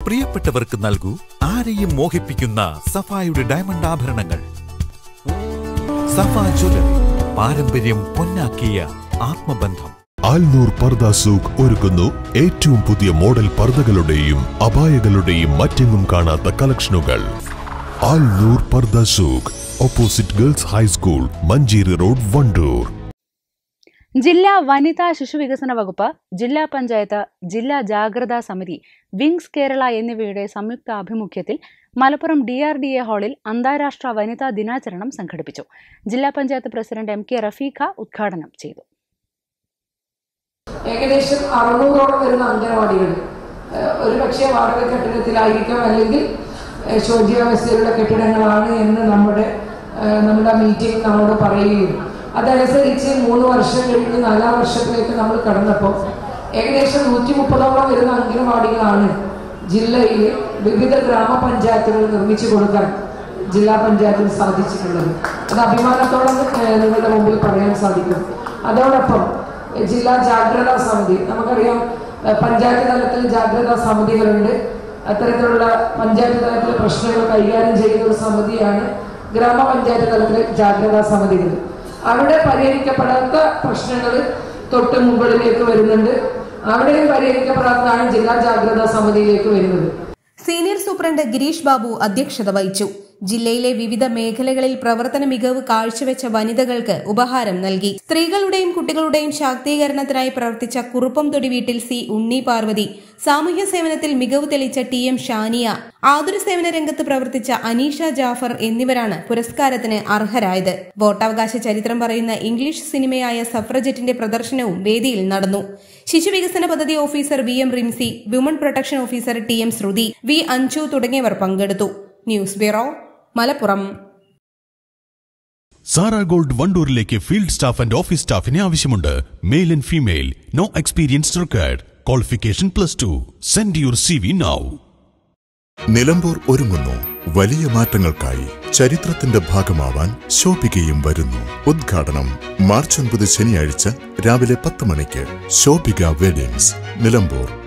പ്രിയപ്പെട്ടവർക്ക് നൽകൂ ആരെയും മോഹിപ്പിക്കുന്ന സഫായുടെ ഡയമണ്ട് ആഭരണങ്ങൾ സഫ ജ്വല്ലറി പാരമ്പര്യം പൊന്നാക്കിയ ആത്മബന്ധം ആൽനൂർ പർദ സൂഖ് ഒരുക്കുന്നു ഏറ്റവും പുതിയ മോഡൽ പർദകളുടെയും അപായകളുടെയും മറ്റെങ്ങും കാണാത്ത കളക്ഷനുകൾ ആൽനൂർ പർദ സൂഖ് opposite girls high school Manjeri road Wandoor ജില്ലാ വനിതാ ശിശുവികസന വകുപ്പ് ജില്ലാ പഞ്ചായത്ത് ജില്ലാ ജാഗ്രതാ സമിതി വിങ്സ് കേരള എന്നിവയുടെ സംയുക്ത ആഭിമുഖ്യത്തിൽ Malappuram D R D A ഹാളിൽ അന്താരാഷ്ട്ര വനിതാ ദിനാചരണം സംഘടിപ്പിച്ചു ജില്ലാ panchayat president M K Rafeeqa ഉദ്ഘാടനം ചെയ്തു ഏകദേശം അറുന്നൂറോളം വരുന്ന അംഗനവാടികൾ ഏഹ് ഒരു പക്ഷേ വാടക കെട്ടിടത്തിലായിരിക്കാം അല്ലെങ്കിൽ ഏഹ് ശോച്യാവസ്ഥയിലുള്ള കെട്ടിടങ്ങളാണ് എന്ന് നമ്മുടെ ഏഹ് നമ്മുടെ മീറ്റിംഗ് നമ്മളോട് പറയുകയും അതനുസരിച്ച് മൂന്ന് വർഷം കഴിഞ്ഞ് നാലാം വർഷത്തിലേക്ക് നമ്മൾ കടന്നപ്പോൾ ഏകദേശം നൂറ്റി മുപ്പതോളം വരുന്ന അംഗനവാടികളാണ് ജില്ലയിൽ വിവിധ ഗ്രാമപഞ്ചായത്തുകൾ നിർമ്മിച്ചു കൊടുക്കാൻ ജില്ലാ പഞ്ചായത്തിന് സാധിച്ചിട്ടുള്ളത് അത് അഭിമാനത്തോടെ ഏഹ് നിങ്ങളുടെ മുമ്പിൽ പറയാൻ സാധിക്കും അതോടൊപ്പം ജില്ലാ ജാഗ്രതാ സമിതി നമുക്കറിയാം ഏഹ് പഞ്ചായത്ത് തലത്തിൽ ജാഗ്രതാ സമിതികളുണ്ട് അത്തരത്തിലുള്ള പഞ്ചായത്ത് തലത്തിലെ പ്രശ്നങ്ങൾ കൈകാര്യം ചെയ്യുന്ന ഒരു സമിതിയാണ് ഗ്രാമപഞ്ചായത്ത് തലത്തിലെ ജാഗ്രതാ സമിതികൾ അവിടെ പരിഹരിക്കപ്പെടാത്ത പ്രശ്നങ്ങൾ തൊട്ട് മുകളിലേക്ക് വരുന്നുണ്ട് അവിടെയും പരിഹരിക്കപ്പെടാത്തതാണ് ജില്ലാ ജാഗ്രതാ സമിതിയിലേക്ക് വരുന്നത് സീനിയർ സൂപ്രണ്ട് ഗിരീഷ് ബാബു അധ്യക്ഷത വഹിച്ചു ജില്ലയിലെ വിവിധ മേഖലകളിൽ പ്രവർത്തന മികവ് കാഴ്ചവെച്ച വനിതകൾക്ക് ഉപഹാരം നൽകി സ്ത്രീകളുടെയും കുട്ടികളുടെയും ശാക്തീകരണത്തിനായി പ്രവർത്തിച്ച കുറുപ്പം തൊടി വീട്ടിൽ സി ഉണ്ണി പാർവതി സാമൂഹ്യ സേവനത്തിൽ മികവ് തെളിയിച്ച ടി എം ഷാനിയ ആതുര സേവന രംഗത്ത് പ്രവർത്തിച്ച അനീഷ ജാഫർ എന്നിവരാണ് പുരസ്കാരത്തിന് അർഹരായത് വോട്ടവകാശ ചരിത്രം പറയുന്ന ഇംഗ്ലീഷ് സിനിമയായ സഫ്രജറ്റിന്റെ പ്രദർശനവും വേദിയിൽ നടന്നു ശിശുവികസന പദ്ധതി officer V M Rimsy women protection officer T M Sruthi V Anju തുടങ്ങിയവർ പങ്കെടുത്തു news bureau Malappuram Sara Gold വണ്ടൂരിലേക്ക് ഫീൽഡ് സ്റ്റാഫ് ആൻഡ് ഓഫീസ് സ്റ്റാഫിനെ ആവശ്യമുണ്ട് male and female no experience required qualification plus two send your C V now Nilambur ഒരുങ്ങുന്നു വലിയ മാറ്റങ്ങൾക്കായി ചരിത്രത്തിന്റെ ഭാഗമാവാൻ ശോഭികയും വരുന്നു ഉദ്ഘാടനം മാർച്ച് ഒൻപത് ശനിയാഴ്ച രാവിലെ പത്ത് മണിക്ക് ശോഭിക വെഡിങ്സ് നിലമ്പൂർ